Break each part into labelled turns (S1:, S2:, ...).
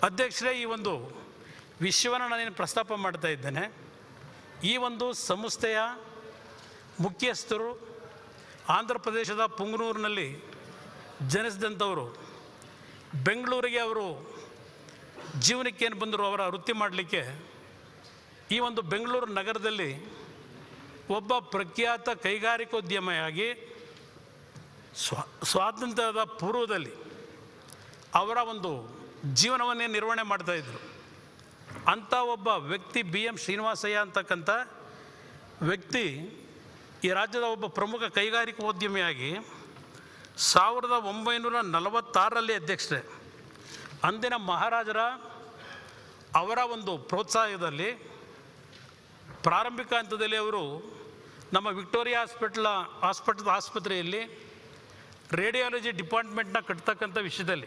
S1: ಅಧ್ಯಕ್ಷರೇ ಈ ಒಂದು ವಿಷಯವನ್ನು ನಾನೇನು ಪ್ರಸ್ತಾಪ ಮಾಡ್ತಾ ಇದ್ದೇನೆ ಈ ಒಂದು ಸಂಸ್ಥೆಯ ಮುಖ್ಯಸ್ಥರು ಆಂಧ್ರ ಪ್ರದೇಶದ ಪುಂಗನೂರಿನಲ್ಲಿ ಜನಿಸಿದಂಥವರು ಬೆಂಗಳೂರಿಗೆ ಅವರು ಜೀವನಕ್ಕೆ ಏನು ಬಂದರು ಅವರ ವೃತ್ತಿ ಮಾಡಲಿಕ್ಕೆ ಈ ಒಂದು ಬೆಂಗಳೂರು ನಗರದಲ್ಲಿ ಒಬ್ಬ ಪ್ರಖ್ಯಾತ ಕೈಗಾರಿಕೋದ್ಯಮಿಯಾಗಿ ಸ್ವಾ ಸ್ವಾತಂತ್ರ್ಯದ ಪೂರ್ವದಲ್ಲಿ ಅವರ ಒಂದು ಜೀವನವನ್ನೇ ನಿರ್ವಹಣೆ ಮಾಡ್ತಾಯಿದ್ರು ಅಂಥ ಒಬ್ಬ ವ್ಯಕ್ತಿ ಬಿ ಎಂ ಶ್ರೀನಿವಾಸಯ್ಯ ಅಂತಕ್ಕಂಥ ವ್ಯಕ್ತಿ ಈ ರಾಜ್ಯದ ಒಬ್ಬ ಪ್ರಮುಖ ಕೈಗಾರಿಕೋದ್ಯಮಿಯಾಗಿ ಸಾವಿರದ ಒಂಬೈನೂರ ನಲವತ್ತಾರರಲ್ಲಿ ಅಧ್ಯಕ್ಷರೇ ಅಂದಿನ ಮಹಾರಾಜರ ಅವರ ಒಂದು ಪ್ರೋತ್ಸಾಹದಲ್ಲಿ ಪ್ರಾರಂಭಿಕ ಹಂತದಲ್ಲಿ ಅವರು ನಮ್ಮ ವಿಕ್ಟೋರಿಯಾ ಹಾಸ್ಪಿಟ್ಲ ಹಾಸ್ಪಿಟಲ್ ಆಸ್ಪತ್ರೆಯಲ್ಲಿ ರೇಡಿಯಾಲಜಿ ಡಿಪಾರ್ಟ್ಮೆಂಟ್ನ ಕಟ್ತಕ್ಕಂಥ ವಿಷಯದಲ್ಲಿ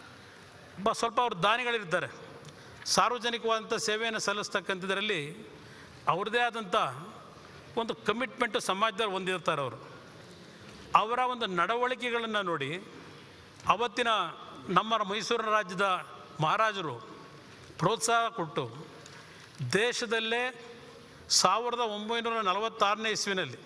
S1: ಬ ಸ್ವಲ್ಪ ಅವ್ರು ದಾನಿಗಳಿರ್ತಾರೆ ಸಾರ್ವಜನಿಕವಾದಂಥ ಸೇವೆಯನ್ನು ಸಲ್ಲಿಸ್ತಕ್ಕಂಥದ್ರಲ್ಲಿ ಅವ್ರದ್ದೇ ಆದಂಥ ಒಂದು ಕಮಿಟ್ಮೆಂಟು ಸಮಾಜದಲ್ಲಿ ಹೊಂದಿರ್ತಾರೆ ಅವರು ಅವರ ಒಂದು ನಡವಳಿಕೆಗಳನ್ನು ನೋಡಿ ಅವತ್ತಿನ ನಮ್ಮ ಮೈಸೂರು ರಾಜ್ಯದ ಮಹಾರಾಜರು ಪ್ರೋತ್ಸಾಹ ಕೊಟ್ಟು ದೇಶದಲ್ಲೇ ಸಾವಿರದ ಒಂಬೈನೂರ ನಲವತ್ತಾರನೇ ಇಸ್ವಿನಲ್ಲಿ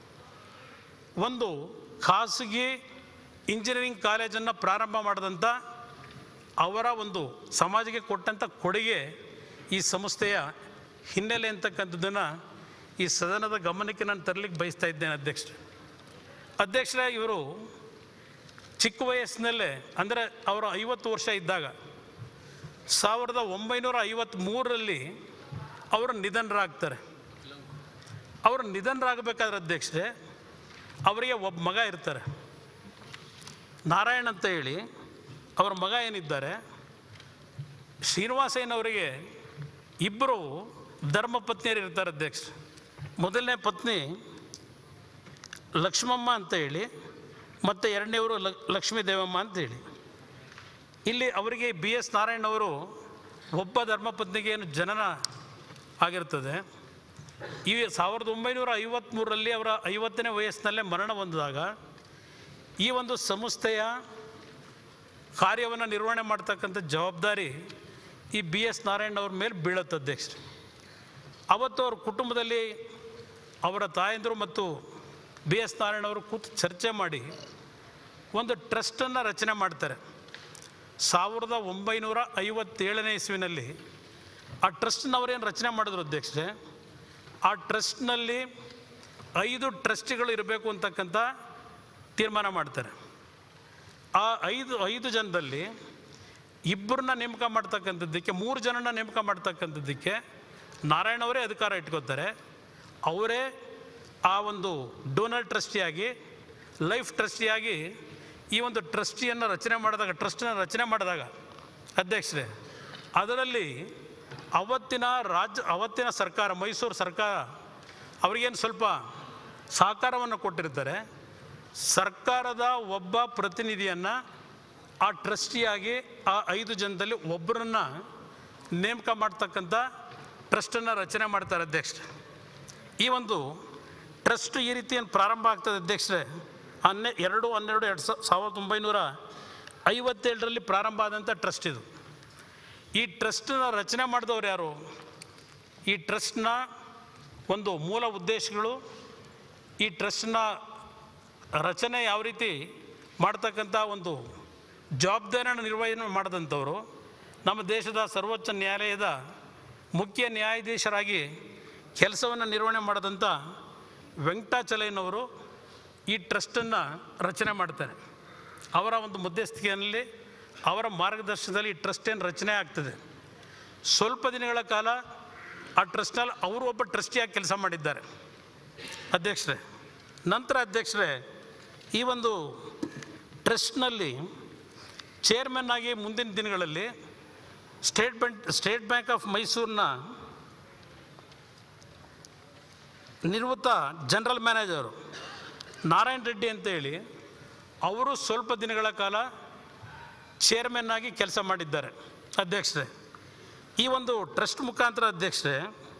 S1: ಒಂದು ಖಾಸಗಿ ಇಂಜಿನಿಯರಿಂಗ್ ಕಾಲೇಜನ್ನು ಪ್ರಾರಂಭ ಮಾಡಿದಂಥ ಅವರ ಒಂದು ಸಮಾಜಕ್ಕೆ ಕೊಟ್ಟಂಥ ಕೊಡುಗೆ ಈ ಸಂಸ್ಥೆಯ ಹಿನ್ನೆಲೆ ಅಂತಕ್ಕಂಥದ್ದನ್ನು ಈ ಸದನದ ಗಮನಕ್ಕೆ ನಾನು ತರಲಿಕ್ಕೆ ಬಯಸ್ತಾ ಇದ್ದೇನೆ ಅಧ್ಯಕ್ಷರೇ ಅಧ್ಯಕ್ಷರೇ ಇವರು ಚಿಕ್ಕ ವಯಸ್ಸಿನಲ್ಲೇ ಅಂದರೆ ಅವರು ಐವತ್ತು ವರ್ಷ ಇದ್ದಾಗ ಸಾವಿರದ ಒಂಬೈನೂರ ಐವತ್ತ್ಮೂರರಲ್ಲಿ ಅವರು ನಿಧನರಾಗ್ತಾರೆ ಅವರು ನಿಧನರಾಗಬೇಕಾದ್ರೆ ಅಧ್ಯಕ್ಷರೇ ಅವರಿಗೆ ಒಬ್ಬ ಮಗ ಇರ್ತಾರೆ ನಾರಾಯಣ್ ಅಂತ ಹೇಳಿ ಅವರ ಮಗ ಏನಿದ್ದಾರೆ ಶ್ರೀನಿವಾಸಯ್ಯನವರಿಗೆ ಇಬ್ಬರು ಧರ್ಮಪತ್ನಿಯರು ಇರ್ತಾರೆ ಅಧ್ಯಕ್ಷ ಮೊದಲನೇ ಪತ್ನಿ ಲಕ್ಷ್ಮಮ್ಮ ಅಂತ ಹೇಳಿ ಮತ್ತು ಎರಡನೇವರು ಲಕ್ಷ್ಮೀ ದೇವಮ್ಮ ಅಂತ ಹೇಳಿ ಇಲ್ಲಿ ಅವರಿಗೆ ಬಿ ಎಸ್ ನಾರಾಯಣವರು ಒಬ್ಬ ಧರ್ಮಪತ್ನಿಗೆ ಏನು ಜನನ ಆಗಿರ್ತದೆ ಈ ಸಾವಿರದ ಒಂಬೈನೂರ ಐವತ್ತ್ಮೂರರಲ್ಲಿ ಅವರ ಐವತ್ತನೇ ವಯಸ್ಸಿನಲ್ಲೇ ಮರಣ ಹೊಂದಿದಾಗ ಈ ಒಂದು ಸಂಸ್ಥೆಯ ಕಾರ್ಯವನ್ನು ನಿರ್ವಹಣೆ ಮಾಡ್ತಕ್ಕಂಥ ಜವಾಬ್ದಾರಿ ಈ ಬಿ ಎಸ್ ನಾರಾಯಣ್ ಅವ್ರ ಮೇಲೆ ಬೀಳುತ್ತೆ ಅಧ್ಯಕ್ಷರು ಅವತ್ತು ಅವ್ರ ಕುಟುಂಬದಲ್ಲಿ ಅವರ ತಾಯಂದರು ಮತ್ತು ಬಿ ಎಸ್ ನಾರಾಯಣ್ ಅವರು ಕೂತು ಚರ್ಚೆ ಮಾಡಿ ಒಂದು ಟ್ರಸ್ಟನ್ನು ರಚನೆ ಮಾಡ್ತಾರೆ ಸಾವಿರದ ಒಂಬೈನೂರ ಐವತ್ತೇಳನೇ ಇಸ್ವಿನಲ್ಲಿ ಆ ಟ್ರಸ್ಟ್ನ ಅವರೇನು ರಚನೆ ಮಾಡಿದ್ರು ಅಧ್ಯಕ್ಷರೇ ಆ ಟ್ರಸ್ಟ್ನಲ್ಲಿ ಐದು ಟ್ರಸ್ಟಿಗಳು ಇರಬೇಕು ಅಂತಕ್ಕಂಥ ತೀರ್ಮಾನ ಮಾಡ್ತಾರೆ ಆ ಐದು ಐದು ಜನದಲ್ಲಿ ಇಬ್ಬರನ್ನ ನೇಮಕ ಮಾಡ್ತಕ್ಕಂಥದ್ದಕ್ಕೆ ಮೂರು ಜನನ ನೇಮಕ ಮಾಡ್ತಕ್ಕಂಥದ್ದಕ್ಕೆ ನಾರಾಯಣ ಅವರೇ ಅಧಿಕಾರ ಇಟ್ಕೋತಾರೆ ಅವರೇ ಆ ಒಂದು ಡೋನರ್ ಟ್ರಸ್ಟಿಯಾಗಿ ಲೈಫ್ ಟ್ರಸ್ಟಿಯಾಗಿ ಈ ಒಂದು ಟ್ರಸ್ಟಿಯನ್ನು ರಚನೆ ಮಾಡಿದಾಗ ಟ್ರಸ್ಟನ್ನು ರಚನೆ ಮಾಡಿದಾಗ ಅಧ್ಯಕ್ಷರೇ ಅದರಲ್ಲಿ ಅವತ್ತಿನ ರಾಜ್ಯ ಅವತ್ತಿನ ಸರ್ಕಾರ ಮೈಸೂರು ಸರ್ಕಾರ ಅವರಿಗೇನು ಸ್ವಲ್ಪ ಸಹಕಾರವನ್ನು ಕೊಟ್ಟಿರ್ತಾರೆ ಸರ್ಕಾರದ ಒಬ್ಬ ಪ್ರತಿನಿಧಿಯನ್ನು ಆ ಟ್ರಸ್ಟಿಯಾಗಿ ಆ ಐದು ಜನದಲ್ಲಿ ಒಬ್ಬರನ್ನ ನೇಮಕ ಮಾಡ್ತಕ್ಕಂಥ ಟ್ರಸ್ಟನ್ನು ರಚನೆ ಮಾಡ್ತಾರೆ ಅಧ್ಯಕ್ಷರೇ ಈ ಒಂದು ಟ್ರಸ್ಟ್ ಈ ರೀತಿ ಏನು ಪ್ರಾರಂಭ ಆಗ್ತದೆ ಅಧ್ಯಕ್ಷರೇ ಹನ್ನೆ ಎರಡು ಹನ್ನೆರಡು ಎರಡು ಸಾವಿರದ ಒಂಬೈನೂರ ಐವತ್ತೇಳರಲ್ಲಿ ಪ್ರಾರಂಭ ಆದಂಥ ಟ್ರಸ್ಟ್ ಇದು ಈ ಟ್ರಸ್ಟನ್ನ ರಚನೆ ಮಾಡಿದವ್ರು ಯಾರು ಈ ಟ್ರಸ್ಟ್ನ ಒಂದು ಮೂಲ ಉದ್ದೇಶಗಳು ಈ ಟ್ರಸ್ಟ್ನ ರಚನೆ ಯಾವ ರೀತಿ ಮಾಡ್ತಕ್ಕಂಥ ಒಂದು ಜವಾಬ್ದಾರಿಯನ್ನು ನಿರ್ವಹಣೆ ಮಾಡಿದಂಥವರು ನಮ್ಮ ದೇಶದ ಸರ್ವೋಚ್ಚ ನ್ಯಾಯಾಲಯದ ಮುಖ್ಯ ನ್ಯಾಯಾಧೀಶರಾಗಿ ಕೆಲಸವನ್ನು ನಿರ್ವಹಣೆ ಮಾಡಿದಂಥ ವೆಂಕಟಾಚಲಯ್ಯನವರು ಈ ಟ್ರಸ್ಟನ್ನು ರಚನೆ ಮಾಡ್ತಾರೆ ಅವರ ಒಂದು ಮಧ್ಯಸ್ಥಿಕೆಯಲ್ಲಿ ಅವರ ಮಾರ್ಗದರ್ಶನದಲ್ಲಿ ಈ ಟ್ರಸ್ಟ್ ಏನು ರಚನೆ ಆಗ್ತದೆ ಸ್ವಲ್ಪ ದಿನಗಳ ಕಾಲ ಆ ಟ್ರಸ್ಟ್ನಲ್ಲಿ ಅವರು ಒಬ್ಬ ಟ್ರಸ್ಟಿಯಾಗಿ ಕೆಲಸ ಮಾಡಿದ್ದಾರೆ ಅಧ್ಯಕ್ಷರೇ ನಂತರ ಅಧ್ಯಕ್ಷರೇ ಈ ಒಂದು ಟ್ರಸ್ಟ್ನಲ್ಲಿ ಚೇರ್ಮನ್ ಆಗಿ ಮುಂದಿನ ದಿನಗಳಲ್ಲಿ state bank state bank of ಮೈಸೂರಿನ ನಿವೃತ್ತ ಜನರಲ್ ಮ್ಯಾನೇಜರು ನಾರಾಯಣ್ ರೆಡ್ಡಿ ಅಂತೇಳಿ ಅವರು ಸ್ವಲ್ಪ ದಿನಗಳ ಕಾಲ ಚೇರ್ಮನ್ ಆಗಿ ಕೆಲಸ ಮಾಡಿದ್ದಾರೆ ಅಧ್ಯಕ್ಷರೇ ಈ ಒಂದು ಟ್ರಸ್ಟ್ ಮುಖಾಂತರ ಅಧ್ಯಕ್ಷರೇ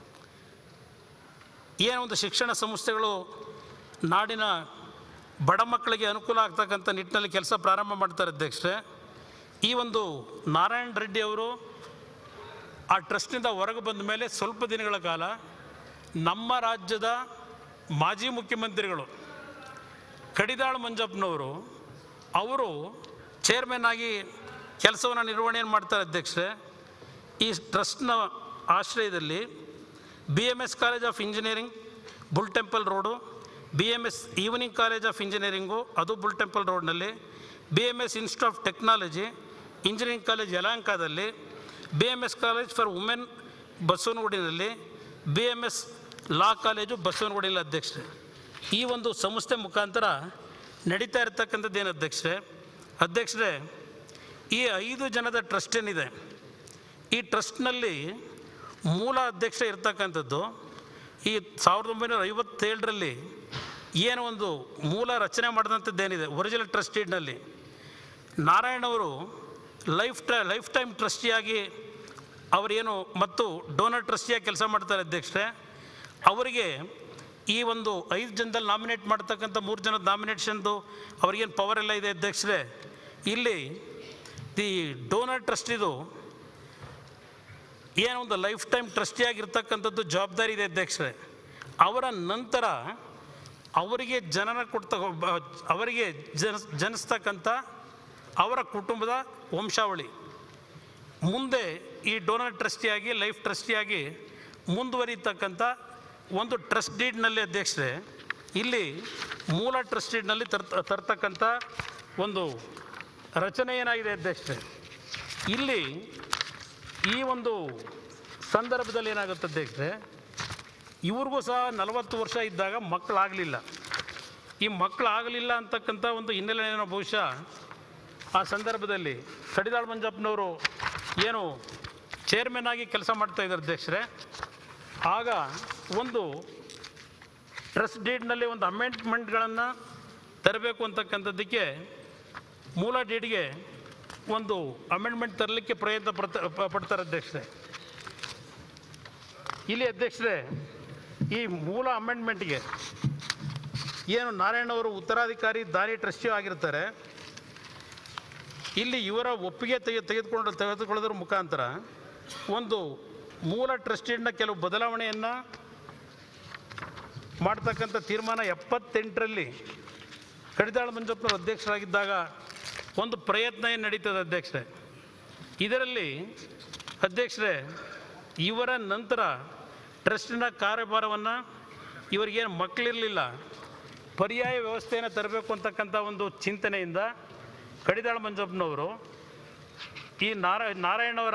S1: ಏನು ಒಂದು ಶಿಕ್ಷಣ ಸಂಸ್ಥೆಗಳು ನಾಡಿನ ಬಡ ಮಕ್ಕಳಿಗೆ ಅನುಕೂಲ ಆಗ್ತಕ್ಕಂಥ ನಿಟ್ಟಿನಲ್ಲಿ ಕೆಲಸ ಪ್ರಾರಂಭ ಮಾಡ್ತಾರೆ ಅಧ್ಯಕ್ಷರೇ ಈ ಒಂದು ನಾರಾಯಣ ರೆಡ್ಡಿ ಅವರು ಆ ಟ್ರಸ್ಟ್ನಿಂದ ಹೊರಗೆ ಬಂದ ಮೇಲೆ ಸ್ವಲ್ಪ ದಿನಗಳ ಕಾಲ ನಮ್ಮ ರಾಜ್ಯದ ಮಾಜಿ ಮುಖ್ಯಮಂತ್ರಿಗಳು ಕಡಿದಾಳ್ ಮಂಜಪ್ಪನವರು ಅವರು ಚೇರ್ಮನ್ ಆಗಿ ಕೆಲಸವನ್ನು ನಿರ್ವಹಣೆಯನ್ನು ಮಾಡ್ತಾರೆ ಅಧ್ಯಕ್ಷರೇ ಈ ಟ್ರಸ್ಟ್ನ ಆಶ್ರಯದಲ್ಲಿ B M S college of engineering bull temple road B M S evening college of engineering ಅದು ಬುಲ್ ಟೆಂಪಲ್ ರೋಡ್ನಲ್ಲಿ B M S institute of technology engineering college ಯಲಹಂಕದಲ್ಲಿ B M S college for women ಬಸವನಗುಡಿನಲ್ಲಿ B M S law college ಬಸವನಗುಡಿಯಲ್ಲಿ ಅಧ್ಯಕ್ಷರೇ ಈ ಒಂದು ಸಂಸ್ಥೆ ಮುಖಾಂತರ ನಡೀತಾ ಇರತಕ್ಕಂಥದ್ದು ಏನು ಅಧ್ಯಕ್ಷರೇ ಅಧ್ಯಕ್ಷರೇ ಈ ಐದು ಜನದ ಟ್ರಸ್ಟ್ ಏನಿದೆ ಈ ಟ್ರಸ್ಟ್ನಲ್ಲಿ ಮೂಲ ಅಧ್ಯಕ್ಷ ಇರ್ತಕ್ಕಂಥದ್ದು ಈ ಸಾವಿರದ ಒಂಬೈನೂರ ಐವತ್ತೇಳರಲ್ಲಿ ಏನು ಒಂದು ಮೂಲ ರಚನೆ ಮಾಡಿದಂಥದ್ದೇನಿದೆ ಒರಿಜಿನಲ್ ಟ್ರಸ್ಟಿಡ್ನಲ್ಲಿ ನಾರಾಯಣ್ ಅವರು ಲೈಫ್ ಟೈ ಲೈಫ್ ಟೈಮ್ ಟ್ರಸ್ಟಿಯಾಗಿ ಅವರೇನು ಮತ್ತು ಡೋನರ್ ಟ್ರಸ್ಟಿಯಾಗಿ ಕೆಲಸ ಮಾಡ್ತಾರೆ ಅಧ್ಯಕ್ಷರೇ ಅವರಿಗೆ ಈ ಒಂದು ಐದು ಜನದಲ್ಲಿ ನಾಮಿನೇಟ್ ಮಾಡ್ತಕ್ಕಂಥ ಮೂರು ಜನದ ನಾಮಿನೇಷನ್ದು ಅವ್ರಿಗೇನು ಪವರ್ ಎಲ್ಲ ಇದೆ ಅಧ್ಯಕ್ಷರೇ ಇಲ್ಲಿ ದಿ ಡೋನರ್ ಟ್ರಸ್ಟಿದು ಏನೋ ಒಂದು ಲೈಫ್ ಟೈಮ್ ಟ್ರಸ್ಟಿಯಾಗಿರ್ತಕ್ಕಂಥದ್ದು ಜವಾಬ್ದಾರಿ ಇದೆ ಅಧ್ಯಕ್ಷರೇ ಅವರ ನಂತರ ಅವರಿಗೆ ಜನನ ಕೊಡ್ತ ಬ- ಅವರಿಗೆ ಜನ ಜನಿಸ್ತಕ್ಕಂಥ ಅವರ ಕುಟುಂಬದ ವಂಶಾವಳಿ ಮುಂದೆ ಈ ಡೋನರ್ ಟ್ರಸ್ಟಿಯಾಗಿ ಲೈಫ್ ಟ್ರಸ್ಟಿಯಾಗಿ ಮುಂದುವರಿತಕ್ಕಂಥ ಒಂದು ಟ್ರಸ್ಟ್ ಡೀಡ್ನಲ್ಲಿ ಅಧ್ಯಕ್ಷರೇ ಇಲ್ಲಿ ಮೂಲ ಟ್ರಸ್ಟ್ ಡೀಡ್ನಲ್ಲಿ ತರ್ ತರ್ತಕ್ಕಂಥ ಒಂದು ರಚನೆ ಏನಾಗಿದೆ ಅಧ್ಯಕ್ಷರೇ ಇಲ್ಲಿ ಈ ಒಂದು ಸಂದರ್ಭದಲ್ಲಿ ಏನಾಗುತ್ತೆ ಅಧ್ಯಕ್ಷರೇ ಇವ್ರಿಗೂ ಸಹ ನಲವತ್ತು ವರ್ಷ ಇದ್ದಾಗ ಮಕ್ಕಳಾಗಲಿಲ್ಲ ಈ ಮಕ್ಕಳಾಗಲಿಲ್ಲ ಅಂತಕ್ಕಂಥ ಒಂದು ಹಿನ್ನೆಲೆಯನ್ನು ಬಹುಶಃ ಆ ಸಂದರ್ಭದಲ್ಲಿ ಕಡಿದಾಳ್ ಮಂಜಪ್ಪನವರು ಏನು ಚೇರ್ಮನ್ ಆಗಿ ಕೆಲಸ ಮಾಡ್ತಾ ಇದ್ದಾರೆ ಅಧ್ಯಕ್ಷರೇ ಆಗ ಒಂದು ಟ್ರಸ್ಟ್ ಡೀಡ್ನಲ್ಲಿ ಒಂದು ಅಮೆಂಡ್ಮೆಂಟ್ಗಳನ್ನು ತರಬೇಕು ಅಂತಕ್ಕಂಥದ್ದಕ್ಕೆ ಮೂಲ ಡೀಡ್ಗೆ ಒಂದು ಅಮೆಂಡ್ಮೆಂಟ್ ತರಲಿಕ್ಕೆ ಪ್ರಯತ್ನ ಪಡ್ತ ಪ- ಪಡ್ತಾರೆ ಅಧ್ಯಕ್ಷರೇ ಇಲ್ಲಿ ಅಧ್ಯಕ್ಷರೇ ಈ ಮೂಲ ಅಮೆಂಡ್ಮೆಂಟ್ಗೆ ಏನು ನಾರಾಯಣ್ ಅವರು ಉತ್ತರಾಧಿಕಾರಿ ದಾನಿ ಟ್ರಸ್ಟಿಯೂ ಆಗಿರ್ತಾರೆ ಇಲ್ಲಿ ಇವರ ಒಪ್ಪಿಗೆ ತೆಗೆ ತೆಗೆದುಕೊಂಡು ತೆಗೆದುಕೊಳ್ಳೋದ್ರ ಮುಖಾಂತರ ಒಂದು ಮೂಲ ಟ್ರಸ್ಟಿನ ಕೆಲವು ಬದಲಾವಣೆಯನ್ನು ಮಾಡ್ತಕ್ಕಂಥ ತೀರ್ಮಾನ ಎಪ್ಪತ್ತೆಂಟರಲ್ಲಿ ಕಡಿದಾಳ ಮಂಜಪ್ಪನವರು ಅಧ್ಯಕ್ಷರಾಗಿದ್ದಾಗ ಒಂದು ಪ್ರಯತ್ನ ಏನು ನಡೀತದೆ ಅಧ್ಯಕ್ಷರೇ ಇದರಲ್ಲಿ ಅಧ್ಯಕ್ಷರೇ ಇವರ ನಂತರ ಟ್ರಸ್ಟಿನ ಕಾರ್ಯಭಾರವನ್ನು ಇವರಿಗೇನು ಮಕ್ಕಳಿರಲಿಲ್ಲ ಪರ್ಯಾಯ ವ್ಯವಸ್ಥೆಯನ್ನು ತರಬೇಕು ಅಂತಕ್ಕಂಥ ಒಂದು ಚಿಂತನೆಯಿಂದ ಕಡಿದಾಳ ಮಂಜಪ್ಪನವರು ಈ ನಾರಾ ನಾರಾಯಣವರ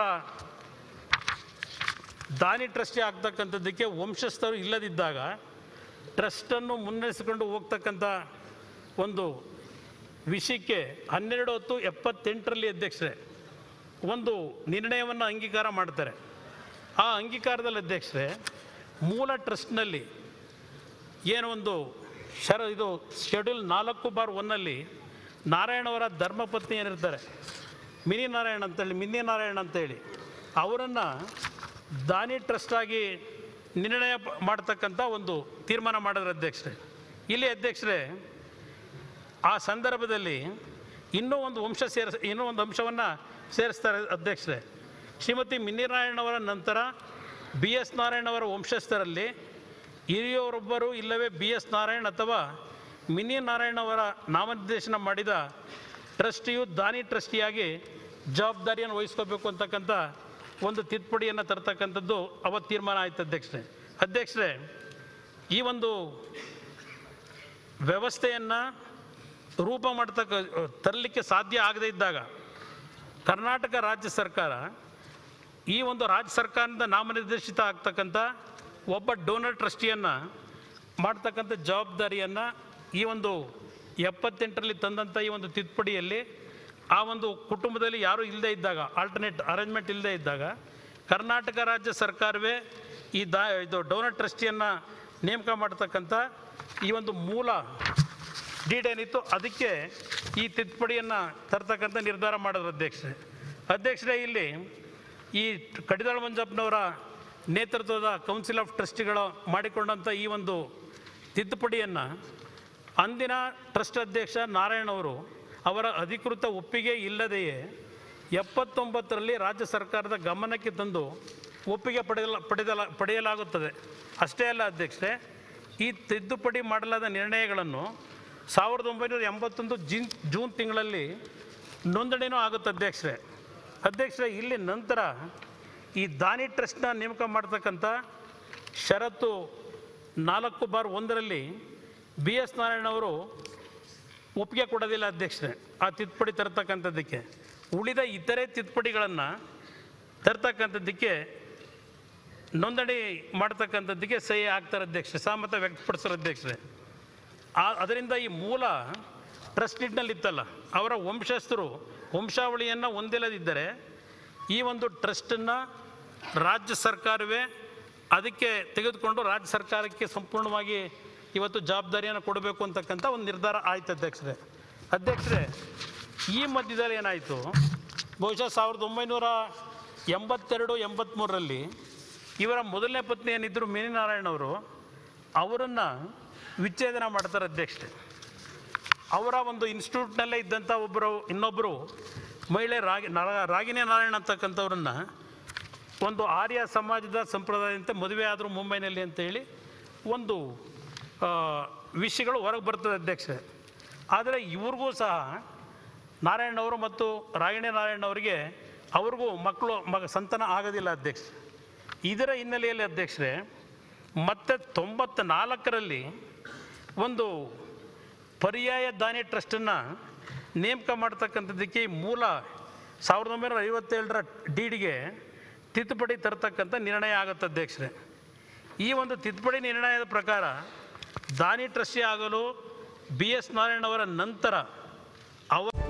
S1: ದಾನಿ ಟ್ರಸ್ಟಿ ಆಗ್ತಕ್ಕಂಥದ್ದಕ್ಕೆ ವಂಶಸ್ಥರು ಇಲ್ಲದಿದ್ದಾಗ ಟ್ರಸ್ಟನ್ನು ಮುನ್ನಡೆಸಿಕೊಂಡು ಹೋಗ್ತಕ್ಕಂಥ ಒಂದು ವಿಷಯಕ್ಕೆ ಹನ್ನೆರಡು ಹೊತ್ತು ಎಪ್ಪತ್ತೆಂಟರಲ್ಲಿ ಅಧ್ಯಕ್ಷರೇ ಒಂದು ನಿರ್ಣಯವನ್ನು ಅಂಗೀಕಾರ ಮಾಡ್ತಾರೆ ಆ ಅಂಗೀಕಾರದಲ್ಲಿ ಅಧ್ಯಕ್ಷರೇ ಮೂಲ ಟ್ರಸ್ಟ್ನಲ್ಲಿ ಏನು ಒಂದು ಶರ ಇದು ಶೆಡ್ಯೂಲ್ ನಾಲ್ಕು ಬಾರ್ ಒನ್ನಲ್ಲಿ ನಾರಾಯಣವರ ಧರ್ಮಪತ್ನಿ ಏನಿರ್ತಾರೆ ಮಿನಿ ನಾರಾಯಣ ಅಂತೇಳಿ ಮಿನಿ ನಾರಾಯಣ ಅಂತೇಳಿ ಅವರನ್ನು ದಾನಿ ಟ್ರಸ್ಟ್ ಆಗಿ ನಿರ್ಣಯ ಪ- ಮಾಡ್ತಕ್ಕಂಥ ಒಂದು ತೀರ್ಮಾನ ಮಾಡಿದ್ರೆ ಅಧ್ಯಕ್ಷರೇ ಇಲ್ಲಿ ಅಧ್ಯಕ್ಷರೇ ಆ ಸಂದರ್ಭದಲ್ಲಿ ಇನ್ನೂ ಒಂದು ವಂಶ ಸೇರಿಸ ಇನ್ನೂ ಒಂದು ಅಂಶವನ್ನು ಸೇರಿಸ್ತಾರೆ ಅಧ್ಯಕ್ಷರೇ ಶ್ರೀಮತಿ ಮಿನಿನಾರಾಯಣವರ ನಂತರ ಬಿ ಎಸ್ ನಾರಾಯಣವರ ವಂಶಸ್ಥರಲ್ಲಿ ಹಿರಿಯವರೊಬ್ಬರು ಇಲ್ಲವೇ ಬಿ ಎಸ್ ನಾರಾಯಣ್ ಅಥವಾ ಮಿನಿ ನಾರಾಯಣ್ ಅವರ ನಾಮನಿರ್ದೇಶನ ಮಾಡಿದ ಟ್ರಸ್ಟಿಯು ದಾನಿ ಟ್ರಸ್ಟಿಯಾಗಿ ಜವಾಬ್ದಾರಿಯನ್ನು ವಹಿಸ್ಕೋಬೇಕು ಅಂತಕ್ಕಂಥ ಒಂದು ತಿದ್ದುಪಡಿಯನ್ನು ತರ್ತಕ್ಕಂಥದ್ದು ಅವತ್ತು ತೀರ್ಮಾನ ಆಯ್ತು ಅಧ್ಯಕ್ಷರೇ ಅಧ್ಯಕ್ಷರೇ ಈ ಒಂದು ವ್ಯವಸ್ಥೆಯನ್ನು ರೂಪ ಮಾಡ್ತಕ್ಕ ತರಲಿಕ್ಕೆ ಸಾಧ್ಯ ಆಗದೇ ಇದ್ದಾಗ ಕರ್ನಾಟಕ ರಾಜ್ಯ ಸರ್ಕಾರ ಈ ಒಂದು ರಾಜ್ಯ ಸರ್ಕಾರದಿಂದ ನಾಮನಿರ್ದೇಶಿತ ಆಗ್ತಕ್ಕಂಥ ಒಬ್ಬ ಡೋನರ್ ಟ್ರಸ್ಟಿಯನ್ನು ಮಾಡ್ತಕ್ಕಂಥ ಜವಾಬ್ದಾರಿಯನ್ನು ಈ ಒಂದು ಎಪ್ಪತ್ತೆಂಟರಲ್ಲಿ ತಂದಂಥ ಈ ಒಂದು ತಿದ್ದುಪಡಿಯಲ್ಲಿ ಆ ಒಂದು ಕುಟುಂಬದಲ್ಲಿ ಯಾರೂ ಇಲ್ಲದೇ ಇದ್ದಾಗ ಆಲ್ಟರ್ನೇಟ್ ಅರೇಂಜ್ಮೆಂಟ್ ಇಲ್ಲದೇ ಇದ್ದಾಗ ಕರ್ನಾಟಕ ರಾಜ್ಯ ಸರ್ಕಾರವೇ ಈ ದಾ ಇದು ಡೋನರ್ ಟ್ರಸ್ಟಿಯನ್ನು ನೇಮಕ ಮಾಡ್ತಕ್ಕಂಥ ಈ ಒಂದು ಮೂಲ ಡೀಡ್ ಏನಿತ್ತು ಅದಕ್ಕೆ ಈ ತಿದ್ದುಪಡಿಯನ್ನು ತರ್ತಕ್ಕಂಥ ನಿರ್ಧಾರ ಮಾಡಿದ್ರು ಅಧ್ಯಕ್ಷರೇ ಅಧ್ಯಕ್ಷರೇ ಇಲ್ಲಿ ಈ ಕಡಿದಾಳ ಮಂಜಪ್ಪನವರ ನೇತೃತ್ವದ ಕೌನ್ಸಿಲ್ ಆಫ್ ಟ್ರಸ್ಟಿಗಳು ಮಾಡಿಕೊಂಡಂಥ ಈ ಒಂದು ತಿದ್ದುಪಡಿಯನ್ನು ಅಂದಿನ ಟ್ರಸ್ಟ್ ಅಧ್ಯಕ್ಷ ನಾರಾಯಣ್ ಅವರು ಅವರ ಅಧಿಕೃತ ಒಪ್ಪಿಗೆ ಇಲ್ಲದೆಯೇ ಎಪ್ಪತ್ತೊಂಬತ್ತರಲ್ಲಿ ರಾಜ್ಯ ಸರ್ಕಾರದ ಗಮನಕ್ಕೆ ತಂದು ಒಪ್ಪಿಗೆ ಪಡೆಯಲ ಪಡೆದಲ ಪಡೆಯಲಾಗುತ್ತದೆ ಅಷ್ಟೇ ಅಲ್ಲ ಅಧ್ಯಕ್ಷರೇ ಈ ತಿದ್ದುಪಡಿ ಮಾಡಲಾದ ನಿರ್ಣಯಗಳನ್ನು ಸಾವಿರದ ಒಂಬೈನೂರ ಎಂಬತ್ತೊಂದು ಜಿನ್ ಜೂನ್ ತಿಂಗಳಲ್ಲಿ ನೋಂದಣಿನೂ ಆಗುತ್ತೆ ಅಧ್ಯಕ್ಷರೇ ಅಧ್ಯಕ್ಷರೇ ಇಲ್ಲಿ ನಂತರ ಈ ದಾನಿ ಟ್ರಸ್ಟ್ನ ನೇಮಕ ಮಾಡ್ತಕ್ಕಂಥ ಷರತ್ತು ನಾಲ್ಕು ಬಾರ್ ಒಂದರಲ್ಲಿ ಬಿ ಎಸ್ ನಾರಾಯಣವರು ಒಪ್ಪಿಗೆ ಕೊಡೋದಿಲ್ಲ ಅಧ್ಯಕ್ಷರೇ ಆ ತಿದ್ದುಪಡಿ ತರ್ತಕ್ಕಂಥದ್ದಕ್ಕೆ ಉಳಿದ ಇತರೆ ತಿದ್ದುಪಡಿಗಳನ್ನು ತರ್ತಕ್ಕಂಥದ್ದಕ್ಕೆ ನೋಂದಣಿ ಮಾಡ್ತಕ್ಕಂಥದ್ದಕ್ಕೆ ಸಹಿ ಆಗ್ತಾರೆ ಅಧ್ಯಕ್ಷರೇ ಸಹಮತ ವ್ಯಕ್ತಪಡಿಸ್ತಾರೆ ಅಧ್ಯಕ್ಷರೇ ಆ ಅದರಿಂದ ಈ ಮೂಲ ಟ್ರಸ್ಟಿಡ್ನಲ್ಲಿ ಇತ್ತಲ್ಲ ಅವರ ವಂಶಸ್ಥರು ವಂಶಾವಳಿಯನ್ನು ಹೊಂದಿಲ್ಲದಿದ್ದರೆ ಈ ಒಂದು ಟ್ರಸ್ಟನ್ನು ರಾಜ್ಯ ಸರ್ಕಾರವೇ ಅದಕ್ಕೆ ತೆಗೆದುಕೊಂಡು ರಾಜ್ಯ ಸರ್ಕಾರಕ್ಕೆ ಸಂಪೂರ್ಣವಾಗಿ ಇವತ್ತು ಜವಾಬ್ದಾರಿಯನ್ನು ಕೊಡಬೇಕು ಅಂತಕ್ಕಂಥ ಒಂದು ನಿರ್ಧಾರ ಆಯ್ತು ಅಧ್ಯಕ್ಷರೇ ಅಧ್ಯಕ್ಷರೇ ಈ ಮಧ್ಯದಲ್ಲಿ ಏನಾಯಿತು ಬಹುಶಃ ಸಾವಿರದ ಒಂಬೈನೂರ ಎಂಬತ್ತೆರಡು ಎಂಬತ್ತ್ಮೂರರಲ್ಲಿ ಇವರ ಮೊದಲನೇ ಪತ್ನಿ ಏನಿದ್ದರು ಮೇನಿನಾರಾಯಣವರು ಅವರನ್ನು ವಿಚ್ಛೇದನ ಮಾಡ್ತಾರೆ ಅಧ್ಯಕ್ಷರೇ ಅವರ ಒಂದು ಇನ್ಸ್ಟಿಟ್ಯೂಟ್ನಲ್ಲೇ ಇದ್ದಂಥ ಒಬ್ಬರು ಇನ್ನೊಬ್ಬರು ಮಹಿಳೆ ರಾಗಿ ನರ- ರಾಗಿಣಿ ನಾರಾಯಣ ಅಂತಕ್ಕಂಥವ್ರನ್ನ ಒಂದು ಆರ್ಯ ಸಮಾಜದ ಸಂಪ್ರದಾಯದಂತೆ ಮದುವೆ ಆದರೂ ಮುಂಬೈನಲ್ಲಿ ಅಂತೇಳಿ ಒಂದು ಆ, ವಿಷಯಗಳು ಹೊರಗೆ ಬರ್ತದೆ ಅಧ್ಯಕ್ಷರೇ ಆದರೆ ಇವ್ರಿಗೂ ಸಹ ನಾರಾಯಣವರು ಮತ್ತು ರಾಗಿಣಿ ನಾರಾಯಣವರಿಗೆ ಅವ್ರಿಗೂ ಮಕ್ಕಳು ಮಗ ಸಂತಾನ ಆಗೋದಿಲ್ಲ ಅಧ್ಯಕ್ಷ ಇದರ ಹಿನ್ನೆಲೆಯಲ್ಲಿ ಅಧ್ಯಕ್ಷರೇ ಮತ್ತೆ ತೊಂಬತ್ತ ನಾಲ್ಕರಲ್ಲಿ ಒಂದು ಪರ್ಯಾಯ ದಾನಿ ಟ್ರಸ್ಟನ್ನು ನೇಮಕ ಮಾಡ್ತಕ್ಕಂಥದ್ದಕ್ಕೆ ಈ ಮೂಲ ಸಾವಿರದ ಒಂಬೈನೂರ ಐವತ್ತೇಳರ ಡಿಡಿಗೆ ತಿದ್ದುಪಡಿ ತರ್ತಕ್ಕಂಥ ನಿರ್ಣಯ ಆಗುತ್ತೆ ಅಧ್ಯಕ್ಷರೇ ಈ ಒಂದು ತಿದ್ದುಪಡಿ ನಿರ್ಣಯದ ಪ್ರಕಾರ ದಾನಿ ಟ್ರಸ್ಟಿ ಆಗಲು ಬಿ ಎಸ್ ನಾರಾಯಣವರ ನಂತರ ಅವ